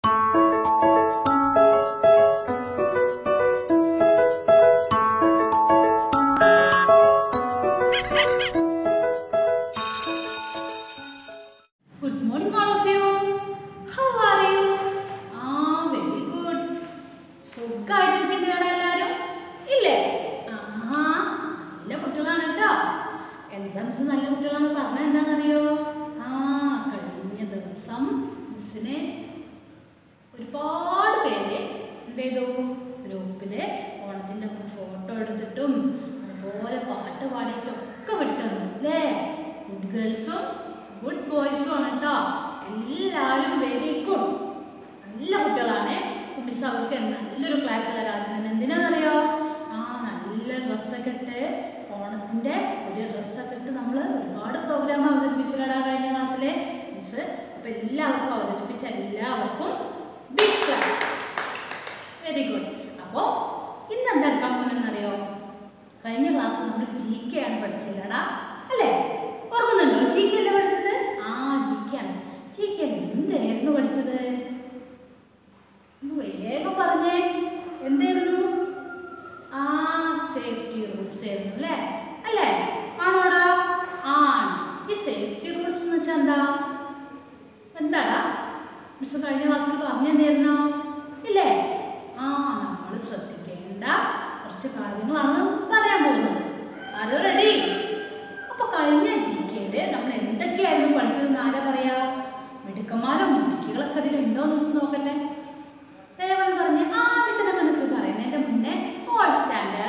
Good morning, all of you. How are you? Ah, very good. സുഖമായിട്ടിരിക്കുന്നുണ്ടോ എല്ലാവരും ഇല്ലേ ആഹാ നല്ല കുട്ടികളാണ് കേട്ടോ എന്താ മിസ് നല്ല കുട്ടികളാണ് പറഞ്ഞത് എന്താണെന്നറിയോ ആ കഴിഞ്ഞ ദിവസം മിസ്സിന് ഒരുപാട് പേര് എന്ത് ചെയ്തു ഗ്രൂപ്പിൽ ഓണത്തിൻ്റെ ഫോട്ടോ എടുത്തിട്ടും അതുപോലെ പാട്ട് പാടിയിട്ടും ഒക്കെ വിട്ടുന്നു അല്ലേ ഗുഡ് ഗേൾസും ഗുഡ് ബോയ്സും ആണ് കേട്ടോ എല്ലാവരും വെരി ഗുഡ് നല്ല കുട്ടികളാണ് മിസ് അവർക്ക് നല്ലൊരു ക്ലാപ്പ് തരാറുണ്ട് എന്തിനാണെന്നറിയോ ആ നല്ല ഡ്രസ്സൊക്കെ ഇട്ട് ഓണത്തിൻ്റെ പുതിയ ഡ്രസ്സൊക്കെ ഇട്ട് നമ്മൾ ഒരുപാട് പ്രോഗ്രാം അവതരിപ്പിച്ചില്ലടാ കഴിഞ്ഞ ക്ലാസ്സിൽ മിസ് അപ്പം എല്ലാവർക്കും അവതരിപ്പിച്ച എല്ലാവർക്കും ബിഗ് ക്ലാപ്പ് വെരി ഗുഡ് അപ്പോൾ ഇന്ന് എന്താ എടുക്കാൻ പോകുന്നതെന്നറിയോ കഴിഞ്ഞ ക്ലാസ്സിൽ നമ്മൾ ജി കെ ആണ് പഠിച്ചതടാ അല്ലേ ഓർക്കുന്നുണ്ടോ ജി കെ അല്ലേ പഠിച്ചത് ആ ജി കെ ആണ് ജി കെ എന്തായിരുന്നു പഠിച്ചത് ഒന്ന് വേഗം പറഞ്ഞേ എന്തായിരുന്നു ആ സേഫ്റ്റി റൂൾസ് ആയിരുന്നു അല്ലേ അല്ലേ ആണോടാ ആണ് ഈ സേഫ്റ്റി റൂൾസ് എന്ന് വെച്ചാൽ എന്താ എന്താടാ മിസ് കഴിഞ്ഞ ക്ലാസ്സിൽ പറഞ്ഞു തന്നെയായിരുന്നോ ഇല്ലേ ആ നമ്മൾ ശ്രദ്ധിക്കേണ്ട കുറച്ച് കാര്യങ്ങളാണ് പറയാൻ പോകുന്നത് ആരോ റെഡി അപ്പൊ കഴിഞ്ഞ ജി കെയില് നമ്മൾ എന്തൊക്കെയായിരുന്നു പഠിച്ചതെന്ന് ആരാ പറയാ മിടുക്കന്മാരോ മിടുക്കികളൊക്കെ അതിലുണ്ടോ എന്ന് മിസ് നോക്കല്ലേ വേഗം ഒന്ന് പറഞ്ഞേ ആദ്യത്തെ തന്നെ നിനക്ക് പറയുന്നതിന്റെ മുന്നേ all stand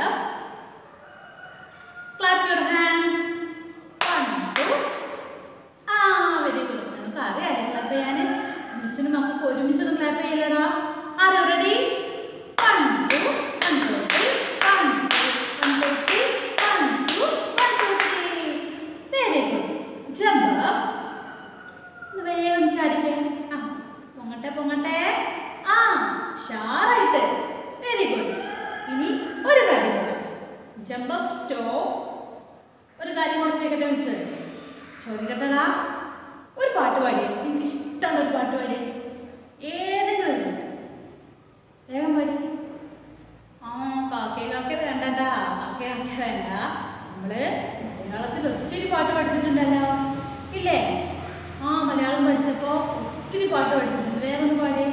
clap your hands one two ആ വെരി ഗുഡ് നിങ്ങൾക്ക് അറിയാലേ ക്ലാപ്പ് ചെയ്യാൻ മിസ്സിന് മക്കൾക്ക് ഒരുമിച്ചൊന്നും ക്ലാപ്പ് ചെയ്യലടാ are you ready one two one two three one two one two three one two one two three very good jump ഒന്ന് വേഗം ഒന്ന് ചാടിക്കേ ആ പൊങ്ങട്ടെ പൊങ്ങട്ടെ ആ ഷാറായിട്ട് വെരി ഗുഡ് ഇനി ഒരു കാര്യം കൂടെ ജമ്പ് അപ്പ് സ്റ്റോപ്പ് ഒരു കാര്യം കൂടെ ചോദിക്കട്ടെ മിസ് ചോദിക്കട്ടെടാ ഒരു പാട്ട് പാടിയേ എനിക്ക് ഇഷ്ടമുള്ള ഒരു പാട്ട് പാടിയേ ഏതെങ്കിലും ഒരു പാട്ട് വേഗം പാടി ആ കാക്കേ കാക്കേ വേണ്ടട്ടാ കാക്കേ കാക്കേ വേണ്ട നമ്മള് മലയാളത്തിൽ ഒത്തിരി പാട്ട് പഠിച്ചിട്ടുണ്ടല്ലോ ഇല്ലേ ആ മലയാളം പഠിച്ചപ്പോ ഒത്തിരി പാട്ട് പഠിച്ചിട്ടുണ്ട് വേഗം ഒന്ന് പാടിയേ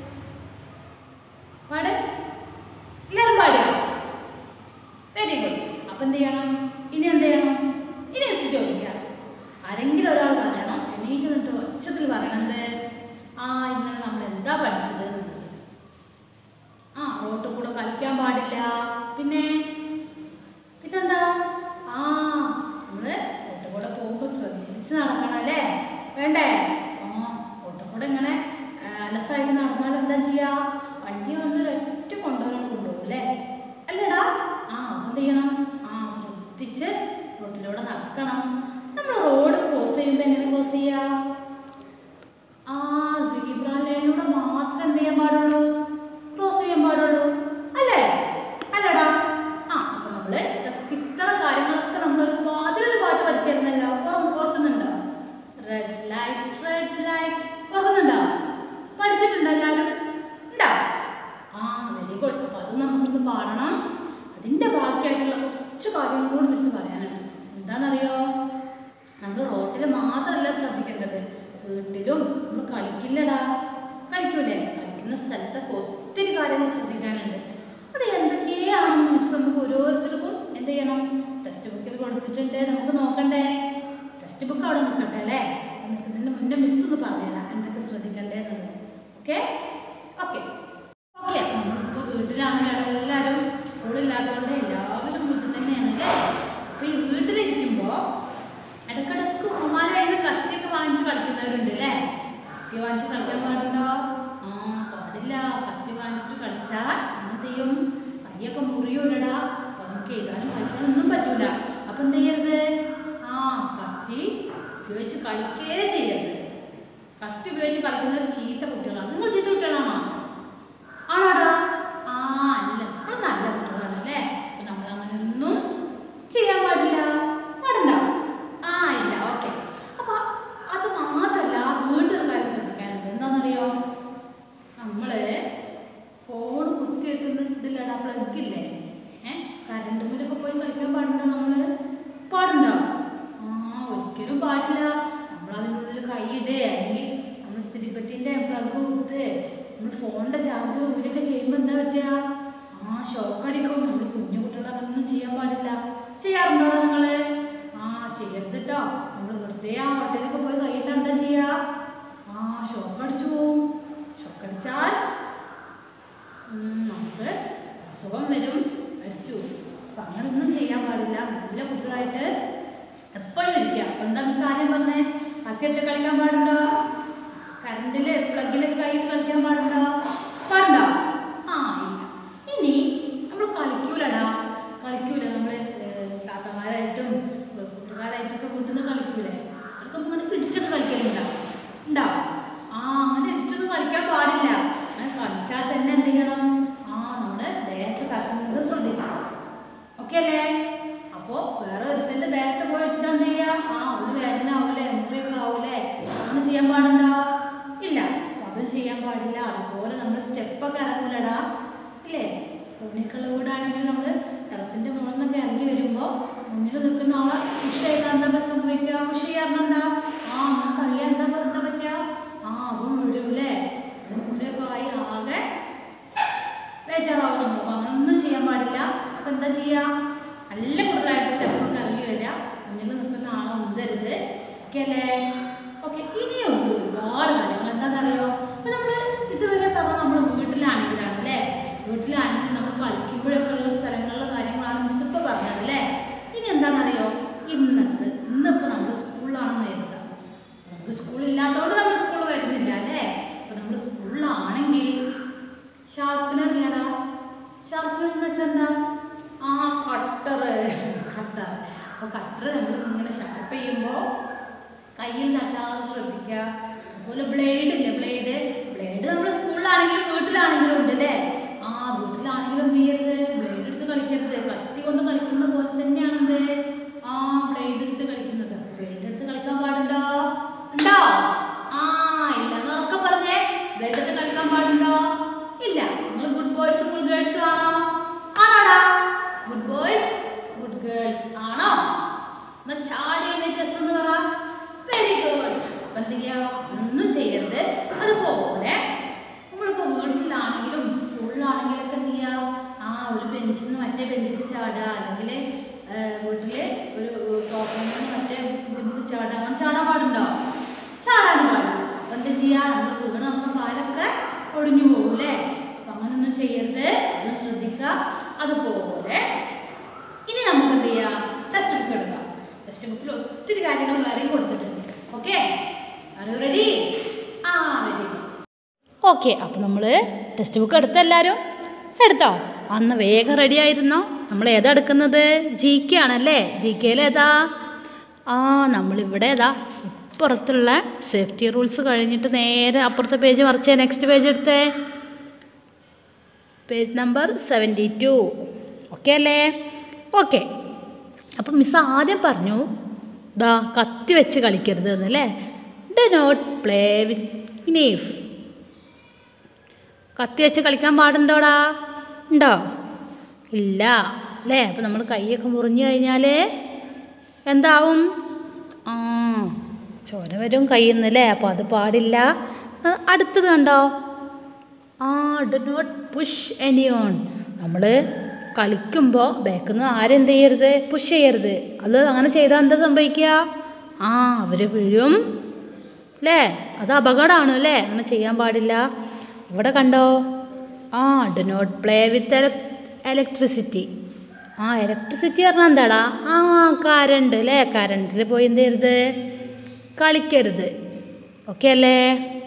പാട് എല്ലാവരും പാടിയോ വെരി ഗുഡ് അപ്പൊ എന്ത് ചെയ്യണം ഇനി എന്ത് ചെയ്യണം ഇനി എസ് ചോദിക്കാം ആരെങ്കിലും ഒരാൾ പറയണം എണീറ്റ് നിന്നിട്ട് ഒച്ചത്തിൽ പറയണം എന്ത് ആ ഇന്നലെ നമ്മൾ എന്താ പഠിച്ചത് എന്നുള്ളത്. ആ റോട്ടിൽ കൂടെ കളിക്കാൻ പാടില്ല പിന്നെ പിന്നെന്താ ആ നമ്മള് റോട്ടിൽ കൂടെ പോകുമ്പോൾ ശ്രദ്ധിച്ച് നടക്കണം അല്ലേ വേണ്ടേ ആ റോട്ടിൽ കൂടെ ഇങ്ങനെ ആ, അലസായിട്ട് നടന്നാൽ എന്താ ചെയ്യാ വണ്ടി വന്ന് ഒരൊറ്റ കൊണ്ടുപോകാൻ കൊണ്ടുപോകും അല്ലേ അല്ലേടാ ആ എന്ത് ചെയ്യണം ആ ശ്രദ്ധിച്ച് റോട്ടിലൂടെ നടക്കണം നമ്മൾ റോഡ് ക്രോസ് ചെയ്യുമ്പോൾ എങ്ങനെ ക്രോസ് ചെയ്യാ ആ സീബ്ര ലൈനിലൂടെ മാത്രം എന്ത് ചെയ്യാൻ പാടുള്ളൂ ക്രോസ് ചെയ്യാൻ പാടുള്ളൂ അല്ലേ അല്ലടാ ആ അപ്പൊ നമ്മള് ഇതൊക്കെ ഇത്ര കാര്യങ്ങളൊക്കെ നമ്മൾ ഒരു അതിലൊരു പാട്ട് പഠിച്ചിരുന്നല്ലോ ഓർമ്മ ഓർക്കുന്നുണ്ടോ റെഡ് ലൈറ്റ് റെഡ് ലൈറ്റ് ഓർക്കുന്നുണ്ടോ പഠിച്ചിട്ടുണ്ടോ എല്ലാവരും ഉണ്ടോ ആ വെരി ഗുഡ് അപ്പൊ അത് നമുക്കൊന്ന് പാടണം അതിന്റെ ബാക്കിയായിട്ടുള്ള കുറച്ച് കാര്യങ്ങൾ കൂടി മിസ് പറയാനാണ് എന്താണെന്നറിയോ നമ്മൾ റോട്ടിൽ മാത്രമല്ല ശ്രദ്ധിക്കേണ്ടത് വീട്ടിലും നമ്മൾ കളിക്കില്ലടാ കളിക്കൂലേ കളിക്കുന്ന സ്ഥലത്തൊക്കെ ഒത്തിരി കാര്യങ്ങൾ ശ്രദ്ധിക്കാനുണ്ട് അത് എന്തൊക്കെയാണെന്ന് മിസ് നമുക്ക് ഓരോരുത്തർക്കും എന്ത് ചെയ്യണം ടെക്സ്റ്റ് ബുക്കിൽ കൊടുത്തിട്ടുണ്ട് നമുക്ക് നോക്കണ്ടേ ടെക്സ്റ്റ് ബുക്ക് അവിടെ നിൽക്കട്ടെ അല്ലേ നിൽക്കുന്നതിന് മുന്നേ മിസ് ഒന്ന് പറഞ്ഞുതരാം എന്തൊക്കെ ശ്രദ്ധിക്കണ്ടേ എന്നുള്ളത് ഓക്കെ ഓക്കെ ഓക്കെ നമ്മളിപ്പോൾ വീട്ടിലാണെങ്കിൽ എല്ലാവരും സ്കൂളില്ലാത്തതുകൊണ്ട് എല്ലാവരും വീട്ടിൽ തന്നെയാണ് അല്ലേ അപ്പോൾ ഈ വീട്ടിലിരിക്കുമ്പോൾ ഇടക്കിടക്ക് ഉമ്മമാരായിരുന്നു കത്തിയൊക്കെ വാങ്ങിച്ച് കളിക്കുന്നവരുണ്ട് അല്ലേ കത്തി വാങ്ങിച്ച് കളിക്കാൻ പാടുണ്ടോ ആ പാടില്ല കത്തി വാങ്ങിച്ചിട്ട് കളിച്ചാൽ എന്ത് ചെയ്യും കൈയൊക്കെ മുറിയൂലടാ അപ്പൊ നമുക്ക് എഴുതാനും കളിക്കാനൊന്നും പറ്റൂല അപ്പൊ എന്ത് ചെയ്യരുത് ആ കത്തി ഉപയോഗിച്ച് കളിക്കേ ചെയ്യരുത് കത്തി ഉപയോഗിച്ച് കളിക്കുന്നവർ ചീത്ത നമ്മൾ ഫോണിൻ്റെ ചാർജർ ഊരൊക്കെ ചെയ്യുമ്പോൾ എന്താ പറ്റുക ആ ഷോക്ക് അടിക്കും നമ്മൾ കുഞ്ഞു കുട്ടികളെ അങ്ങനെയൊന്നും ചെയ്യാൻ പാടില്ല ചെയ്യാറുണ്ടോ നിങ്ങൾ ആ ചെയ്യരുത് കേട്ടോ നമ്മൾ വെറുതെ ആ ഹോട്ടലിലൊക്കെ പോയി കഴിയിട്ട് എന്താ ചെയ്യുക ആ ഷോക്ക് അടിച്ചു പോവും ഷോക്ക് അടിച്ചാൽ ഉം, നമുക്ക് അസുഖം വരും മരിച്ചു പോകും. അപ്പം അങ്ങനെയൊന്നും ചെയ്യാൻ പാടില്ല നല്ല കുട്ടികളായിട്ട് എപ്പോഴും ഇരിക്കുക അപ്പം എന്താ മിസ് ആദ്യം പറഞ്ഞേ കത്തിയെടുത്ത് കളിക്കാൻ പാടുണ്ടോ കറണ്ടിൽ പ്ലഗിലൊക്കെ കൈയിട്ട് കളിക്കാൻ പാടുണ്ടോ പാടുണ്ടോ ആ ഇല്ല ഇനി നമ്മൾ കളിക്കൂലടാ കളിക്കൂല നമ്മൾ താത്തമാരായിട്ടും കൂട്ടുകാരായിട്ടൊക്കെ വീട്ടിൽ നിന്ന് കളിക്കൂലേ അതൊക്കെ ഇങ്ങനെ പിടിച്ചൊക്കെ കളിക്കലുണ്ടാവും ഉണ്ടാവും ആ അങ്ങനെ ഇടിച്ചൊന്നും കളിക്കാൻ പാടില്ല അങ്ങനെ കളിച്ചാൽ തന്നെ എന്ത് ചെയ്യണം ആ നമ്മുടെ ദേഹത്ത് തട്ടുന്നത് ശ്രദ്ധിക്കണം ഓക്കെ അല്ലേ അപ്പോൾ വേറെ ഒരുത്തൻ്റെ ദേഹത്ത് പോയി അടിച്ചാൽ എന്ത് ചെയ്യുക ആ ഒരു വേദന ആവൂലേ എൻട്രി ഒക്കെ ആവൂലേ ഒന്നും ചെയ്യാൻ പാടുണ്ടോ ഇല്ല അപ്പോൾ അതും ചെയ്യാൻ പാടില്ല അതുപോലെ നമ്മൾ സ്റ്റെപ്പൊക്കെ ഇറങ്ങൂലടാ ഇല്ലേ കോണിക്കുള്ള വീടാണെങ്കിൽ നമ്മൾ ടെറസിൻ്റെ മുകളിൽ നിന്നൊക്കെ ഇറങ്ങി വരുമ്പോൾ മുന്നിൽ നിൽക്കുന്ന ആളെ പുഷ് ചെയ്താൽ എന്താ സംഭവിക്കുക പുഷ് ചെയ്യാറുണ്ട് എന്താ ആ അങ്ങനെ തള്ളിയാൽ എന്താ എന്താ പറ്റുക ആ അവൻ വീഴൂലേ മുറിയൊക്കെ ആയി ആകെ ബേജാറാവുന്നു അപ്പോൾ അങ്ങനൊന്നും ചെയ്യാൻ പാടില്ല അപ്പം എന്താ ചെയ്യുക നല്ല കൂടുതലായിട്ട് സ്റ്റെപ്പൊക്കെ ഇറങ്ങി വരിക മുന്നിൽ നിൽക്കുന്ന ആളെ ഉന്തരുത് ഓക്കെ അല്ലേ ഓക്കെ ഇനിയുണ്ട് ഒരുപാട് കാര്യങ്ങൾ എന്താണെന്നറിയോ അപ്പം നമ്മൾ ഇതുവരെ പറഞ്ഞ നമ്മൾ വീട്ടിലാണെങ്കിലാണ് അല്ലേ വീട്ടിലാണെങ്കിൽ നമ്മൾ കളിക്കുമ്പോഴൊക്കെ ഉള്ള സ്ഥലങ്ങളിലെ കാര്യങ്ങളാണ് മിസ് ഇപ്പോൾ പറഞ്ഞത് അല്ലേ ഇനി എന്താണെന്നറിയോ ഇന്നത്തെ ഇന്നിപ്പോൾ നമ്മൾ സ്കൂളിലാണെന്ന് കരുതുക നമുക്ക് സ്കൂളില്ലാത്തതുകൊണ്ട് നമ്മൾ സ്കൂളിൽ വരുന്നില്ല അല്ലേ അപ്പം നമ്മൾ സ്കൂളിലാണെങ്കിൽ ഷാർപ്പനർ ഇല്ലടാ ഷാർപ്പനർ എന്ന് വെച്ചാൽ എന്താ ആ കട്ടർ കട്ടർ അപ്പോൾ കട്ടർ നമ്മൾ ഇങ്ങനെ ഷാർപ്പ് ചെയ്യുമ്പോൾ കയ്യിൽ തട്ടാതെ ശ്രദ്ധിക്കുക അതുപോലെ ബ്ലേഡ് ഇല്ലേ ബ്ലേഡ് ബ്ലേഡ് നമ്മൾ സ്കൂളിലാണെങ്കിലും വീട്ടിലാണെങ്കിലും ഉണ്ട് അല്ലേ ആ വീട്ടിലാണെങ്കിലും എന്ത് ചെയ്യരുത് ബ്ലേഡ് എടുത്ത് കളിക്കരുത് കത്തി കൊണ്ട് കളിക്കുന്ന പോലെ തന്നെയാണ് എന്ത് ആ ബ്ലേഡ് എടുത്ത് കളിക്കുന്നത് ബ്ലേഡ് എടുത്ത് കളിക്കാൻ പാടുണ്ടോ ഉണ്ടോ ആ ഇല്ല എന്ന് ഉറക്കെ പറഞ്ഞേ ബ്ലേഡ് എടുത്ത് കളിക്കാൻ പാടുണ്ടോ ഇല്ല നിങ്ങൾ ഗുഡ് ബോയ്സും ഗുഡ് ഗേൾസും ആണോ ആണോടാ ഗുഡ് ബോയ്സ് ഗുഡ് ഗേൾസ് ആണോ എന്നാ ചാടി എഴുന്നേറ്റ് എസ് എന്ന് പറ വെരി ഗുഡ് അപ്പം എന്ത് ചെയ്യുക ഒന്നും ചെയ്യരുത് അതുപോലെ നമ്മളിപ്പോൾ വീട്ടിലാണെങ്കിലും സ്കൂളിലാണെങ്കിലൊക്കെ എന്ത് ചെയ്യുക ആ ഒരു ബെഞ്ചിൽ നിന്ന് മറ്റേ ബെഞ്ചിൽ ചാടുക അല്ലെങ്കിൽ വീട്ടിൽ ഒരു സോഫയിൽ നിന്ന് മറ്റേ ഇതിൽ ചാടുക അങ്ങനെ ചാടാൻ പാടുണ്ടോ ചാടാൻ പാടില്ല അപ്പം എന്താ ചെയ്യുക നമ്മൾ വീണ് നമ്മുടെ കാലൊക്കെ ഒടിഞ്ഞു പോകും അല്ലേ അപ്പം അങ്ങനെയൊന്നും ചെയ്യരുത് അതും ശ്രദ്ധിക്കുക അതുപോലെ ഇനി നമുക്ക് എന്ത് ചെയ്യാം ടെക്സ്റ്റ് ബുക്ക് എടുക്കാം ടെക്സ്റ്റ് ബുക്കിൽ ഒത്തിരി കാര്യങ്ങൾ വേറെയും കൊടുത്തിട്ടുണ്ട് ഓക്കെ ആരോ റെഡി ആ റെഡി ഓക്കെ അപ്പോൾ നമ്മൾ ടെക്സ്റ്റ് ബുക്ക് എടുത്ത എല്ലാവരും എടുത്തോ അന്ന് വേഗം റെഡി ആയിരുന്നോ നമ്മൾ ഏതാ എടുക്കുന്നത് ജി കെ ആണല്ലേ ജി കെയിൽ ഏതാ ആ നമ്മളിവിടെ ഏതാ ഇപ്പുറത്തുള്ള സേഫ്റ്റി റൂൾസ് കഴിഞ്ഞിട്ട് നേരെ അപ്പുറത്തെ പേജ് മറിച്ചേ നെക്സ്റ്റ് പേജ് എടുത്തേ page number seventy two okay അല്ലേ ഓക്കെ അപ്പം മിസ് ആദ്യം പറഞ്ഞു ദാ കത്തി വെച്ച് കളിക്കരുത് എന്നല്ലേ ഡ നോട്ട് പ്ലേ വിത്ത് നീഫ് കത്തി വെച്ച് കളിക്കാൻ പാടുണ്ടോടാ ഉണ്ടോ ഇല്ല അല്ലേ അപ്പം നമ്മൾ കൈയൊക്കെ മുറിഞ്ഞു കഴിഞ്ഞാൽ എന്താവും ആ ചോര വരും കയ്യിൽ നിന്ന് അല്ലേ അപ്പോൾ അത് പാടില്ല ആ, അടുത്തത് കണ്ടോ ആ do not push anyone നമ്മൾ കളിക്കുമ്പോൾ ബാക്കിൽ നിന്ന് ആരെന്ത് ചെയ്യരുത് പുഷ് ചെയ്യരുത് അത് അങ്ങനെ ചെയ്താൽ എന്താ സംഭവിക്കുക ആ അവർ വീഴും അല്ലേ അത് അപകടമാണ് അല്ലേ അങ്ങനെ ചെയ്യാൻ പാടില്ല ഇവിടെ കണ്ടോ ആ do not play with electricity ആ ഇലക്ട്രിസിറ്റി പറഞ്ഞാൽ എന്താടാ ആ കറണ്ട് അല്ലേ കറണ്ടിൽ പോയി എന്ത് ചെയ്യരുത് കളിക്കരുത് ഓക്കെ അല്ലേ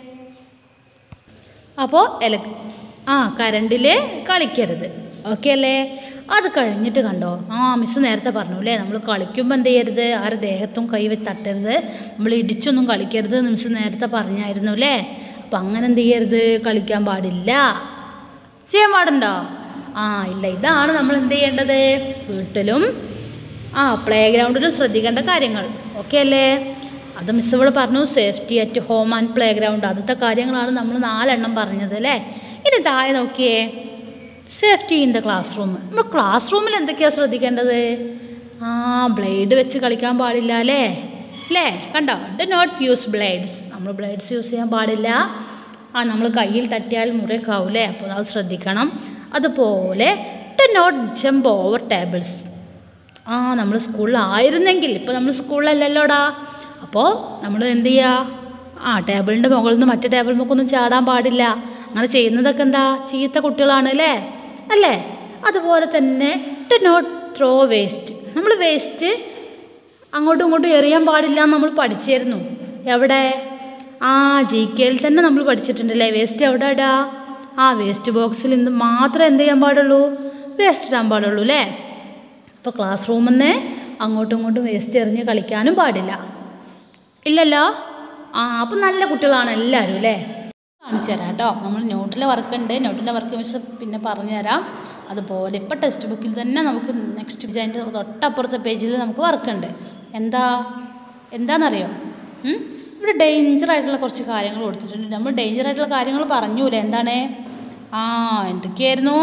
അപ്പോൾ എല ആ കറണ്ടിൽ കളിക്കരുത് ഓക്കെ അല്ലേ അത് കഴിഞ്ഞിട്ട് കണ്ടോ ആ മിസ് നേരത്തെ പറഞ്ഞു അല്ലേ നമ്മൾ കളിക്കുമ്പോൾ എന്ത് ചെയ്യരുത് ആരുടെ ദേഹത്തും കൈ വെച്ച് തട്ടരുത് നമ്മൾ ഇടിച്ചൊന്നും കളിക്കരുത് എന്ന് മിസ് നേരത്തെ പറഞ്ഞായിരുന്നു അല്ലേ അപ്പം അങ്ങനെ എന്ത് ചെയ്യരുത് കളിക്കാൻ പാടില്ല ചെയ്യാൻ പാടുണ്ടോ ആ ഇല്ല ഇതാണ് നമ്മൾ എന്ത് ചെയ്യേണ്ടത് വീട്ടിലും ആ പ്ലേ ഗ്രൗണ്ടിലും ശ്രദ്ധിക്കേണ്ട കാര്യങ്ങൾ ഓക്കെ അല്ലേ അത് മിസ് ഇവിടെ പറഞ്ഞു safety at home and playground ആദ്യത്തെ കാര്യങ്ങളാണ് നമ്മൾ നാലെണ്ണം പറഞ്ഞത് അല്ലേ ഇനി താഴെ നോക്കിയേ safety in the classroom നമ്മൾ ക്ലാസ് റൂമിൽ എന്തൊക്കെയാണ് ശ്രദ്ധിക്കേണ്ടത് ആ ബ്ലേഡ് വെച്ച് കളിക്കാൻ പാടില്ല അല്ലേ അല്ലേ കണ്ടോ ഡ നോട്ട് യൂസ് ബ്ലേഡ്സ് നമ്മൾ ബ്ലേഡ്സ് യൂസ് ചെയ്യാൻ പാടില്ല ആ നമ്മൾ കയ്യിൽ തട്ടിയാൽ മുറിയൊക്കെ ആവൂലേ അപ്പോൾ അത് ശ്രദ്ധിക്കണം അതുപോലെ do not jump over tables ആ നമ്മൾ സ്കൂളിലായിരുന്നെങ്കിൽ ഇപ്പോൾ നമ്മൾ സ്കൂളിലല്ലല്ലോടാ അപ്പോൾ നമ്മൾ എന്ത് ചെയ്യുക ആ ടേബിളിൻ്റെ മുകളിൽ നിന്ന് മറ്റേ ടേബിൾ മുക്കൊന്നും ചാടാൻ പാടില്ല അങ്ങനെ ചെയ്യുന്നതൊക്കെ എന്താ ചീത്ത കുട്ടികളാണ് അല്ലേ അല്ലേ അതുപോലെ തന്നെ ടു നോട്ട് ത്രോ വേസ്റ്റ് നമ്മൾ വേസ്റ്റ് അങ്ങോട്ടും ഇങ്ങോട്ടും എറിയാൻ പാടില്ല എന്ന് നമ്മൾ പഠിച്ചിരുന്നു എവിടെ ആ ജി കെയിൽ തന്നെ നമ്മൾ പഠിച്ചിട്ടുണ്ടല്ലേ വേസ്റ്റ് എവിടെ ഇടാ ആ വേസ്റ്റ് ബോക്സിൽ നിന്ന് മാത്രം എന്ത് ചെയ്യാൻ പാടുള്ളൂ വേസ്റ്റ് ഇടാൻ പാടുള്ളൂ അല്ലേ അപ്പോൾ ക്ലാസ് റൂമിൽ നിന്ന് അങ്ങോട്ടും ഇങ്ങോട്ടും വേസ്റ്റ് എറിഞ്ഞ് കളിക്കാനും പാടില്ല ഇല്ലല്ലോ ആ അപ്പം നല്ല കുട്ടികളാണ് എല്ലാവരും അല്ലേ കാണിച്ചു തരാം കേട്ടോ നമ്മൾ നോട്ടിലെ വർക്ക് ഉണ്ട് നോട്ടിൻ്റെ വർക്ക് മിസ് പിന്നെ പറഞ്ഞു തരാം അതുപോലെ ഇപ്പോൾ ടെക്സ്റ്റ് ബുക്കിൽ തന്നെ നമുക്ക് നെക്സ്റ്റ് പേജ് അതിൻ്റെ തൊട്ടപ്പുറത്തെ പേജിൽ നമുക്ക് വർക്ക് ഉണ്ട് എന്താ എന്താണെന്നറിയോ ഉം? ഇവിടെ ഡേഞ്ചർ ആയിട്ടുള്ള കുറച്ച് കാര്യങ്ങൾ കൊടുത്തിട്ടുണ്ട് നമ്മൾ ഡേഞ്ചർ ആയിട്ടുള്ള കാര്യങ്ങൾ പറഞ്ഞൂലേ എന്താണ് ആ എന്തൊക്കെയായിരുന്നു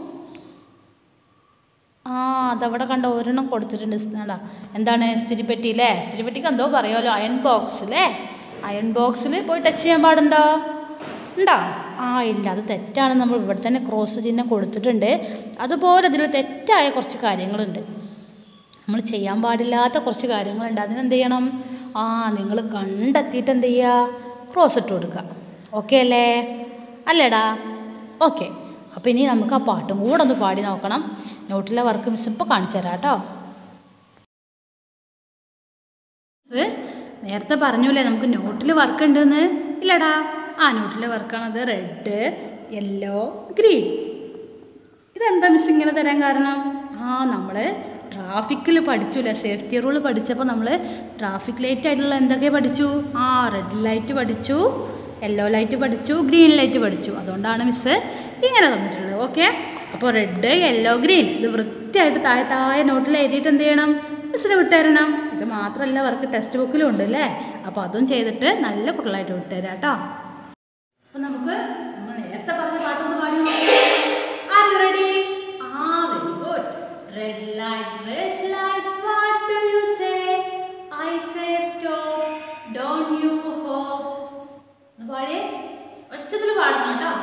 ആ അതവിടെ കണ്ട ഒരെണ്ണം കൊടുത്തിട്ടുണ്ട് എന്താ എന്താണ് സ്ഥിരിപ്പെട്ടി അല്ലേ സ്ഥിരിപ്പെട്ടിക്ക് എന്തോ പറയുമല്ലോ അയൺ ബോക്സ് അല്ലേ അയൺ ബോക്സിൽ പോയി ടച്ച് ചെയ്യാൻ പാടുണ്ടോ ഉണ്ടോ ആ ഇല്ല അത് തെറ്റാണ് നമ്മൾ ഇവിടെ തന്നെ ക്രോസ് ചിഹ്നം കൊടുത്തിട്ടുണ്ട് അതുപോലെ അതിൽ തെറ്റായ കുറച്ച് കാര്യങ്ങളുണ്ട് നമ്മൾ ചെയ്യാൻ പാടില്ലാത്ത കുറച്ച് കാര്യങ്ങളുണ്ട് അതിനെന്ത് ചെയ്യണം ആ നിങ്ങൾ കണ്ടെത്തിയിട്ട് എന്ത് ചെയ്യുക ക്രോസ് ഇട്ട് കൊടുക്കുക ഓക്കെ അല്ലേ അല്ലേടാ ഓക്കെ അപ്പോൾ ഇനി നമുക്ക് ആ പാട്ടും കൂടെ ഒന്ന് പാടി നോക്കണം നോട്ടിലെ വർക്ക് മിസ് ഇപ്പോൾ കാണിച്ചു തരാം കേട്ടോ മിസ് നേരത്തെ പറഞ്ഞൂലേ നമുക്ക് നോട്ടിൽ വർക്ക് ഉണ്ടെന്ന് ഇല്ലടാ ആ നോട്ടിലെ വർക്കാണത് റെഡ് യെല്ലോ ഗ്രീൻ ഇതെന്താ മിസ് ഇങ്ങനെ തരാൻ കാരണം ആ നമ്മൾ ട്രാഫിക്കിൽ പഠിച്ചുല്ലേ സേഫ്റ്റി റൂൾ പഠിച്ചപ്പോൾ നമ്മൾ ട്രാഫിക് ലൈറ്റ് ആയിട്ടുള്ള എന്തൊക്കെ പഠിച്ചു ആ റെഡ് ലൈറ്റ് പഠിച്ചു യെല്ലോ ലൈറ്റ് പഠിച്ചു ഗ്രീൻ ലൈറ്റ് പഠിച്ചു അതുകൊണ്ടാണ് മിസ്സ് ഇങ്ങനെ തന്നിട്ടുള്ളത് ഓക്കെ അപ്പോൾ റെഡ് യെല്ലോ ഗ്രീൻ ഇത് വൃത്തിയായിട്ട് താഴെ താഴെ നോട്ടിൽ എഴുതിയിട്ട് എന്ത് ചെയ്യണം മിസ്സിന് വിട്ടുതരണം ഇത് മാത്രമല്ല അവർക്ക് ടെക്സ്റ്റ് ബുക്കിലും ഉണ്ട് അല്ലേ അപ്പോൾ അതും ചെയ്തിട്ട് നല്ല കുട്ടികളായിട്ട് വിട്ടുതരാം കേട്ടോ അപ്പൊ നമുക്ക് നമ്മൾ നേരത്തെ പറഞ്ഞ പാട്ടൊന്ന് പാടി ആർ യു റെഡി ആ very good red light red light what do you say I say stop don't you hop ഒന്ന് പാടിയേ ഒച്ചത്തിൽ പാടണം കേട്ടോ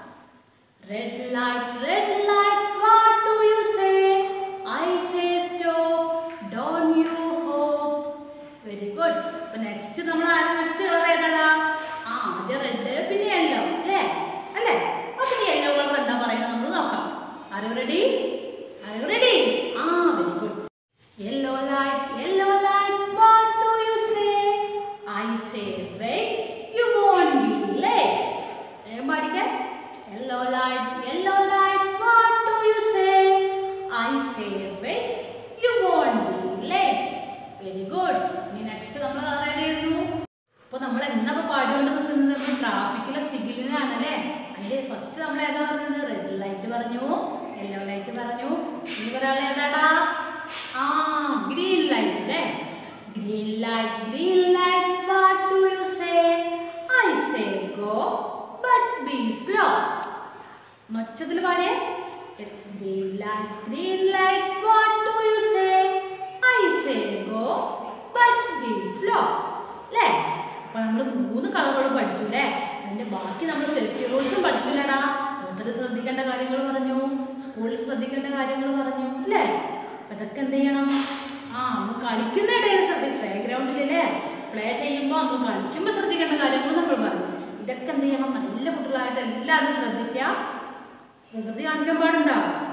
red light red light what do you say I say stop don't you hop very good അപ്പൊ next നമ്മൾ ആരും next colour ഏതാടാ ആ ആദ്യം റെഡ് പിന്നെ യെല്ലോ അല്ലേ അല്ലേ അപ്പൊ പിന്നെ യെല്ലോ കളർ എന്താ പറയുന്നത് നമ്മൾ നോക്കാം ആരോ റെഡി ആരോ റെഡി ആ very good yellow light yellow light what do you say I say wait you won't be late വേഗം പാടിക്കാൻ yellow light yellow light what do you say I say wait you won't be late very good ഇനി next നമ്മൾ ready ആയിരുന്നു അപ്പോൾ നമ്മൾ എന്താ പാടിക്കൊണ്ട് നിന്നത് ട്രാഫിക്കിലെ സിഗ്നലാണ് അല്ലേ അതിന്റെ ഫസ്റ്റ് നമ്മൾ ഏതാ പറഞ്ഞത് റെഡ് ലൈറ്റ് പറഞ്ഞു യെല്ലോ ലൈറ്റ് പറഞ്ഞു ഇനി ഒരാൾ ഏതാടാ ആ ഗ്രീൻ ലൈറ്റ് അല്ലേ green light green light what do you say I say go but be slow മൊച്ചത്തിൽ പാടിയേ green light green light what do you say I say go but be slow അല്ലേ അപ്പൊ നമ്മൾ മൂന്ന് കളറുകളും പഠിച്ചു അല്ലേ അതിന്റെ ബാക്കി നമ്മൾ സേഫ്റ്റി റൂൾസും പഠിച്ചില്ലടാ വീട്ടിൽ ശ്രദ്ധിക്കേണ്ട കാര്യങ്ങൾ പറഞ്ഞു സ്കൂളിൽ ശ്രദ്ധിക്കേണ്ട കാര്യങ്ങൾ പറഞ്ഞു അല്ലേ അപ്പൊ ഇതൊക്കെ എന്ത് ചെയ്യണം ആ നമ്മൾ കളിക്കുന്ന ഇടയിൽ ശ്രദ്ധിക്കും പ്ലേ ഗ്രൗണ്ടിലല്ലേ പ്ലേ ചെയ്യുമ്പോൾ നമ്മൾ കളിക്കുമ്പോൾ ശ്രദ്ധിക്കേണ്ട കാര്യങ്ങൾ നമ്മൾ പറഞ്ഞു ഇതൊക്കെ എന്ത് ചെയ്യണം നല്ല കുട്ടികളായിട്ട് എല്ലാവരും ശ്രദ്ധിക്കുക പ്രകൃതി കാണിക്കാൻ പാടുണ്ടോ